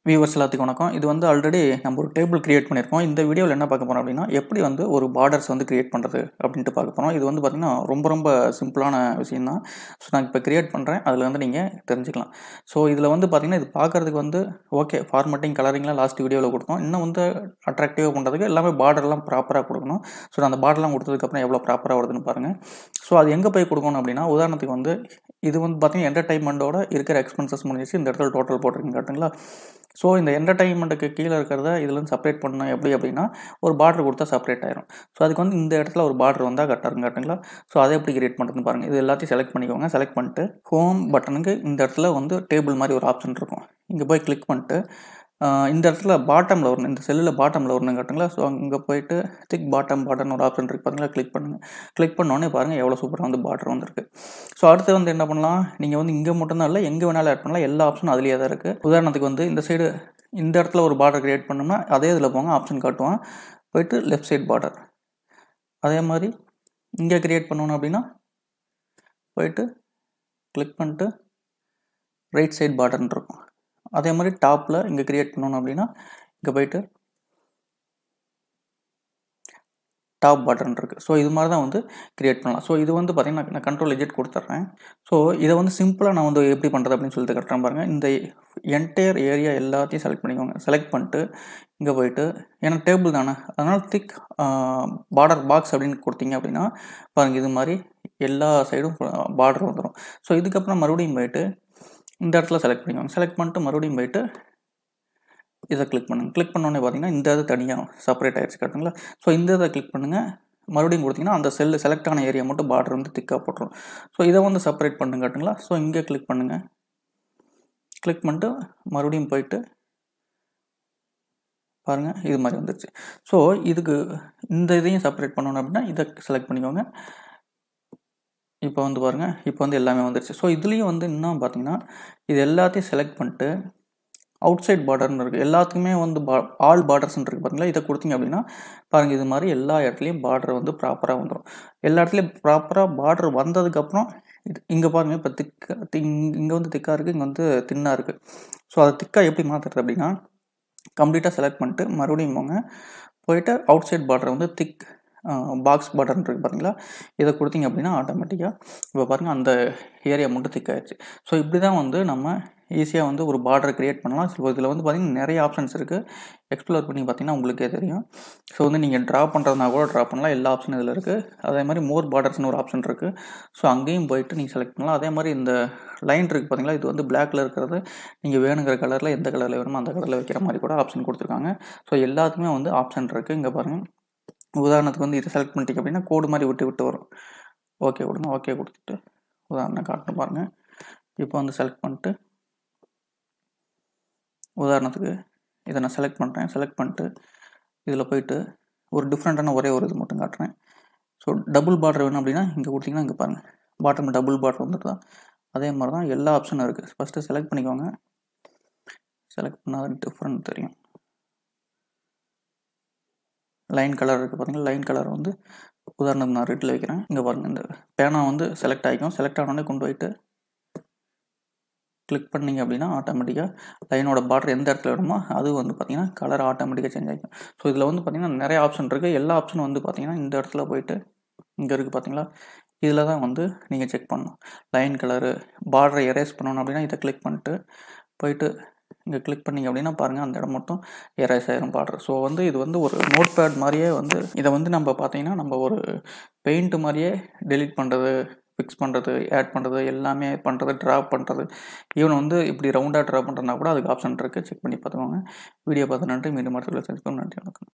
viewers எல்லாத்துக்கும் வணக்கம் இது வந்து ஆல்ரெடி நம்ம ஒரு டேபிள் கிரியேட் பண்ணியிருக்கோம் இந்த வீடியோவில் என்ன பார்க்க போகிறோம் அப்படின்னா எப்படி வந்து ஒரு பார்டர்ஸ் வந்து கிரியேட் பண்ணுறது அப்படின்ட்டு பார்க்க போகிறோம் இது வந்து பார்த்திங்கன்னா ரொம்ப ரொம்ப சிம்பிளான விஷயம் தான் ஸோ நான் இப்போ கிரியேட் பண்ணுறேன் அதில் வந்து நீங்கள் தெரிஞ்சுக்கலாம் ஸோ இதில் வந்து பார்த்திங்கன்னா இது பார்க்குறதுக்கு வந்து ஓகே ஃபார்மேட்டிங் கலரிங்லாம் லாஸ்ட் வீடியோவில் கொடுத்தோம் இன்னும் வந்து அட்ராக்டிவாக பண்ணுறதுக்கு எல்லாமே பார்டர்லாம் ப்ராப்பராக கொடுக்கணும் ஸோ நான் அந்த பார்டர்லாம் கொடுத்ததுக்கப்புறம் எவ்வளோ ப்ராப்பராக வருதுன்னு பாருங்கள் ஸோ அது எங்கே போய் கொடுக்கணும் அப்படின்னா உதாரணத்துக்கு வந்து இது வந்து பார்த்திங்கன்னா என்டர்டைன்மெண்ட்டோட இருக்கிற எக்ஸ்பென்சஸ் முடிஞ்சிச்சு இந்த இடத்துல டோட்டல் போட்டிருக்கீங்க காட்டுங்களா ஸோ இந்த என்டர்டைன்மெண்ட்டுக்கு கீழே இருக்கிறத இதுலேருந்து செப்பரேட் பண்ணணும் எப்படி அப்படின்னா ஒரு பார்டர் கொடுத்தா செப்பரேட் ஆயிரும் ஸோ அதுக்கு வந்து இந்த இடத்துல ஒரு பார்டர் வந்தால் கரெக்டாக இருக்கும் காட்டுங்களா ஸோ அதை எப்படி கிரியேட் பண்ணுறதுன்னு பாருங்கள் இது எல்லாத்தையும் செலக்ட் பண்ணிக்கோங்க செலக்ட் பண்ணிட்டு ஹோம் பட்டனுக்கு இந்த இடத்துல வந்து டேபிள் மாதிரி ஒரு ஆப்ஷன் இருக்கும் இங்கே போய் கிளிக் பண்ணிட்டு ஆஹ் இந்த இடத்துல பாட்டமில் வரணும் இந்த செல்லில் பாட்டமில் வரணும் காட்டுங்களா ஸோ அங்கே போயிட்டு திக் பாட்டம் பாட்டன் ஒரு ஆப்ஷன் இருக்குது பார்த்தீங்களா கிளிக் பண்ணுங்கள் கிளிக் பண்ணோடனே பாருங்கள் எவ்வளோ சூப்பராக வந்து பார்டர் வந்திருக்கு ஸோ அடுத்து வந்து என்ன பண்ணலாம் நீங்கள் வந்து இங்கே மட்டும்தான் இல்லை எங்கே வேணாலும் ஆட் பண்ணலாம் எல்லா ஆப்ஷனும் அதுலேயே தான் இருக்குது உதாரணத்துக்கு வந்து இந்த சைடு இந்த இடத்துல ஒரு பார்டர் கிரியேட் பண்ணோம்னா அதே இதில் போங்க ஆப்ஷன் காட்டுவான் போயிட்டு லெஃப்ட் சைட் பார்டர் அதே மாதிரி இங்கே கிரியேட் பண்ணணும் அப்படின்னா போயிட்டு கிளிக் பண்ணிட்டு ரைட் சைட் பார்டர்னு இருக்கும் அதே மாதிரி டாப்பில் இங்கே கிரியேட் பண்ணணும் அப்படின்னா இங்கே போயிட்டு டாப் பட்டன் இருக்குது ஸோ இது மாதிரி தான் வந்து கிரியேட் பண்ணலாம் ஸோ இது வந்து பார்த்திங்கன்னா நான் கண்ட்ரோல் எஜெட் கொடுத்துட்றேன் ஸோ இதை வந்து சிம்பிளாக நான் வந்து எப்படி பண்ணுறது அப்படின்னு சொல்லிட்டு கட்டுறேன் பாருங்கள் இந்த என்டையர் ஏரியா எல்லாத்தையும் செலக்ட் பண்ணிக்கோங்க செலக்ட் பண்ணிட்டு இங்கே போயிட்டு ஏன்னா டேபிள் தானே அதனால் திக் பார்டர் பாக்ஸ் அப்படின்னு கொடுத்தீங்க அப்படின்னா பாருங்கள் இது மாதிரி எல்லா சைடும் பார்டர் வந்துடும் ஸோ இதுக்கப்புறம் மறுபடியும் போயிட்டு இந்த இடத்துல செலக்ட் பண்ணிக்கோங்க செலக்ட் பண்ணிட்டு மறுபடியும் போயிட்டு இதை கிளிக் பண்ணுங்கள் கிளிக் பண்ணோடனே பார்த்தீங்கன்னா இந்த இது தனியாக செப்பரேட் ஆகிடுச்சு காட்டுங்களா ஸோ இந்த இதை கிளிக் பண்ணுங்கள் மறுபடியும் கொடுத்தீங்கன்னா அந்த செல்லு செலக்ட் ஆன ஏரியா மட்டும் பார்டர் வந்து திக்காக போட்டுரும் ஸோ இதை வந்து செப்பரேட் பண்ணுங்க காட்டுங்களா ஸோ இங்கே கிளிக் பண்ணுங்கள் கிளிக் பண்ணிட்டு மறுபடியும் போயிட்டு பாருங்கள் இது மாதிரி வந்துருச்சு ஸோ இதுக்கு இந்த இதையும் செப்பரேட் பண்ணணும் அப்படின்னா இதை செலக்ட் பண்ணிக்கோங்க இப்போ வந்து பாருங்கள் இப்போ வந்து எல்லாமே வந்துருச்சு ஸோ இதுலேயும் வந்து இன்னும் பார்த்தீங்கன்னா இது எல்லாத்தையும் செலக்ட் பண்ணிட்டு அவுட் சைட் பார்டர்னு இருக்குது எல்லாத்துக்குமே வந்து பா ஆல் பார்டர்ஸ்னு இருக்குது பார்த்தீங்களா இதை கொடுத்தீங்க அப்படின்னா பாருங்கள் இது மாதிரி எல்லா இடத்துலையும் பார்டர் வந்து ப்ராப்பராக வந்துடும் எல்லா இடத்துலையும் ப்ராப்பராக பார்டர் வந்ததுக்கப்புறம் இது இங்கே பாருங்கள் இப்போ திக்கா இங்கே வந்து திக்காக இருக்குது இங்கே வந்து தின்னாக இருக்குது ஸோ அதை திக்காக எப்படி மாற்றுறது அப்படின்னா கம்ப்ளீட்டாக செலக்ட் பண்ணிட்டு மறுபடியும் போங்க போயிட்டு அவுட் சைட் பார்டர் வந்து திக் பாக்ஸ் பட்டன் இருக்குது பார்த்தீங்களா இதை கொடுத்தீங்க அப்படின்னா ஆட்டோமேட்டிக்காக இப்போ பாருங்கள் அந்த ஏரியா மட்டும் திக்காயிடுச்சு ஸோ இப்படி தான் வந்து நம்ம ஈஸியாக வந்து ஒரு பார்டர் க்ரியேட் பண்ணலாம் ஸோ இதில் வந்து பார்த்திங்கன்னா நிறைய ஆப்ஷன்ஸ் இருக்குது எக்ஸ்ப்ளோர் பண்ணி பார்த்தீங்கன்னா உங்களுக்கே தெரியும் ஸோ வந்து நீங்கள் ட்ரா பண்ணுறதுனா கூட ட்ரா பண்ணலாம் எல்லா ஆப்ஷனும் இதில் இருக்குது அதே மாதிரி மோர் பார்டர்ஸ்னு ஒரு ஆப்ஷன் இருக்குது ஸோ அங்கேயும் போயிட்டு நீங்கள் செலக்ட் பண்ணலாம் அதே மாதிரி இந்த லைன் இருக்குது பார்த்தீங்களா இது வந்து பிளாக்ல இருக்கிறது நீங்கள் வேணுங்கிற கலரில் எந்த கலரில் வேணுமோ அந்த கலரில் வைக்கிற மாதிரி கூட ஆப்ஷன் கொடுத்துருக்காங்க ஸோ எல்லாத்துக்குமே வந்து ஆப்ஷன் இருக்குது இங்கே பாருங்கள் உதாரணத்துக்கு வந்து இதை செலக்ட் பண்ணிட்டீங்க அப்படின்னா கோடு மாதிரி விட்டு விட்டு வரும் ஓகே கொடுங்க ஓகே கொடுத்துட்டு உதாரணம் காட்டணும் பாருங்கள் இப்போ வந்து செலக்ட் பண்ணிட்டு உதாரணத்துக்கு இதை நான் செலக்ட் பண்ணுறேன் செலக்ட் பண்ணிட்டு இதில் போயிட்டு ஒரு டிஃப்ரெண்ட்டான ஒரே ஒரு இது மட்டும் காட்டுறேன் ஸோ டபுள் பார்டர் வேணும் அப்படின்னா இங்கே கொடுத்தீங்கன்னா இங்கே பாருங்கள் பாட்டம் டபுள் பார்டர் வந்துட்டு அதே மாதிரி தான் எல்லா ஆப்ஷனும் இருக்குது ஃபஸ்ட்டு செலக்ட் பண்ணிக்கோங்க செலக்ட் பண்ணால் டிஃப்ரெண்ட் தெரியும் லைன் கலர் இருக்குது பார்த்தீங்கன்னா லைன் கலர் வந்து உதாரணத்துக்கு நான் ரெட்டில் வைக்கிறேன் இங்கே பாருங்கள் இந்த பேனா வந்து செலக்ட் ஆகிக்கும் செலக்ட் ஆனோடனே கொண்டு போயிட்டு கிளிக் பண்ணிங்க அப்படின்னா ஆட்டோமேட்டிக்காக லைனோட பார்டர் எந்த இடத்துல வேணுமோ அது வந்து பார்த்திங்கன்னா கலர் ஆட்டோமேட்டிக்காக சேஞ்ச் ஆகிக்கும் ஸோ இதில் வந்து பார்த்திங்கன்னா நிறைய ஆப்ஷன் இருக்குது எல்லா ஆப்ஷனும் வந்து பார்த்திங்கன்னா இந்த இடத்துல போயிட்டு இங்கே இருக்குது பார்த்தீங்களா இதில் தான் வந்து நீங்கள் செக் பண்ணணும் லைன் கலரு பார்டரை எரேஸ் பண்ணணும் அப்படின்னா இதை கிளிக் பண்ணிட்டு போயிட்டு இங்கே கிளிக் பண்ணிங்க அப்படின்னா பாருங்கள் அந்த இடம் மட்டும் எரேஸ் ஆயிரும் பார்டர் ஸோ வந்து இது வந்து ஒரு நோட் பேட் மாதிரியே வந்து இதை வந்து நம்ம பார்த்தீங்கன்னா நம்ம ஒரு பெயிண்ட் மாதிரியே டெலிட் பண்ணுறது ஃபிக்ஸ் பண்ணுறது ஆட் பண்ணுறது எல்லாமே பண்ணுறது ட்ரா பண்ணுறது ஈவன் வந்து இப்படி ரவுண்டாக ட்ரா பண்ணுறதுனா கூட அதுக்கு ஆப்ஷன் இருக்குது செக் பண்ணி பார்த்துக்கோங்க வீடியோ பார்த்து நன்றி மீண்டும் அடுத்த நன்றி வணக்கம்